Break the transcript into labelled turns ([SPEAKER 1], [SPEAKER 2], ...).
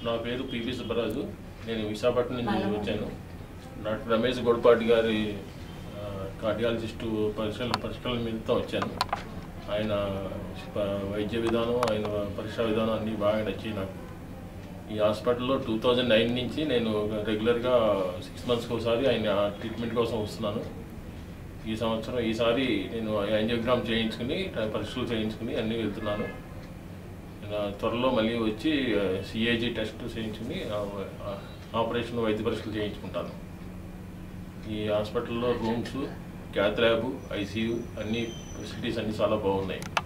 [SPEAKER 1] నా పేరు పివి సుబ్బరాజు నేను విశాఖపట్నం నుంచి వచ్చాను డాక్టర్ రమేష్ గొడపాటి గారి ఆ, కార్డియాలజిస్టు పరిశీలన పరిశీలన నిమిత్తం వచ్చాను ఆయన ప- వైద్య విధానం ఆయన పరీక్షా విధానం అన్నీ బాగా నచ్చాయి నాకు ఈ హాస్పిటల్లో టూ థౌజండ్ నైన్ నుంచి నేను రెగ్యులర్గా సిక్స్ మంత్స్కి ఒకసారి ఆయన ట్రీట్మెంట్ కోసం వస్తున్నాను ఈ సంవత్సరం ఈసారి నేను యాంజియోగ్రామ్ చేయించుకుని పరీక్షలు చేయించుకుని అన్నీ వెళ్తున్నాను ఇలా త్వరలో మళ్ళీ వచ్చి సిఏజీ టెస్ట్ చేయించుకుని ఆ, ఆ, ఆపరేషన్ వైద్య పరీక్షలు చేయించుకుంటాను ఈ హాస్పిటల్లో రూమ్స్ క్యాత్ ల్యాబ్ ఐసీయూ అన్ని ఫెసిలిటీస్ అన్నీ చాలా బాగున్నాయి